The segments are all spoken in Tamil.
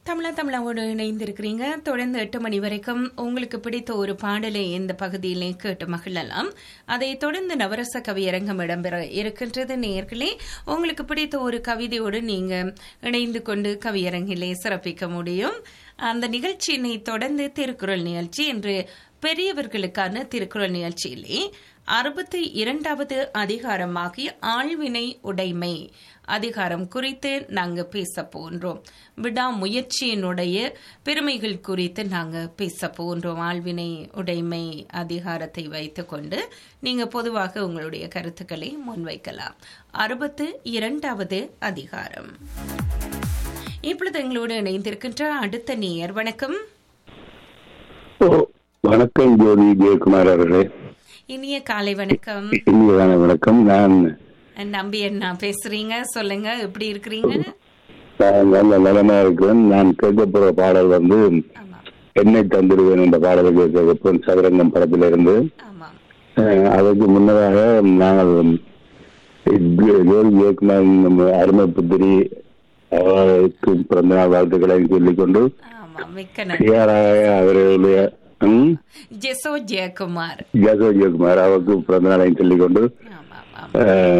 தமிழா தமிழாவோடு இணைந்திருக்கிறீங்க தொடர்ந்து எட்டு மணி வரைக்கும் உங்களுக்கு பிடித்த ஒரு பாடலை இந்த பகுதியிலே கேட்டு மகிழலாம் அதை தொடர்ந்து நவரச கவியரங்கம் இடம்பெற இருக்கின்றது நேர்களே உங்களுக்கு பிடித்த ஒரு கவிதையோடு நீங்க இணைந்து கொண்டு கவியரங்கிலே சிறப்பிக்க முடியும் அந்த நிகழ்ச்சியினை தொடர்ந்து திருக்குறள் நிகழ்ச்சி என்று பெரியவர்களுக்கான திருக்குறள் நிகழ்ச்சியிலே அறுபத்தி இரண்டாவது அதிகாரமாகிய ஆழ்வினை உடைமை அதிகாரம் குறித்து நாங்க பேச போன்றோம் விடாமுயற்சியினுடைய பெருமைகள் குறித்து நாங்க பேச போன்றோம் ஆழ்வினை உடைமை அதிகாரத்தை வைத்துக்கொண்டு நீங்க பொதுவாக உங்களுடைய கருத்துக்களை முன்வைக்கலாம் அறுபத்து இரண்டாவது அதிகாரம் இப்பொழுது எங்களோடு இணைந்திருக்கின்ற அடுத்த நேயர் வணக்கம் ஓ, வணக்கம் ஜோதி ஜெயக்குமார் அவர்களே இனிய காலை வணக்கம் இனியதான வணக்கம் நான் நம்பி என்ன பேசுறீங்க சொல்லுங்க எப்படி இருக்கிறீங்க நான் நல்ல நலமா இருக்கிறேன் நான் கேட்க போற பாடல் வந்து ஆமா என்னை தந்துடுவேன் என்ற பாடலை கேட்க சதுரங்கம் படத்திலிருந்து ஆமா அஹ், அதற்கு முன்னதாக நாங்கள் ஜோ- ஜோதி ஜெயக்குமார் நம்ம அருமை புத்திரி அவருக்கு பிறந்த நாள் வாழ்த்துக்களை சொல்லிக்கொண்டு ஆமா மிக்க நன்றி சிஆராக அவர்களுடைய ம், ஜெசோ ஜெயக்குமார் ஜசோ ஜெயக்குமார் அவருக்கு பிறந்த நாளையும் சொல்லிக்கொண்டு ஆமா ஆமா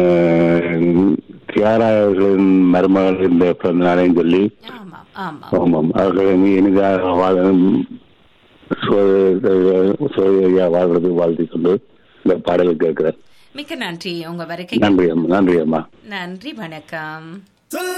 தியாரா அவர்களின் மருமகள் இந்த பிறந்த நாளையும் சொல்லி ஆமா ஆமா ஆமாம் அவர்கள் நீ இனிதாக வாழ சோழியா வாழ்றதுக்கு வாழ்த்தி கொண்டு இந்த பாடலை கேட்கிறேன் மிக்க நன்றி உங்க வருகை நன்றி அம்மா நன்றி அம்மா நன்றி வணக்கம்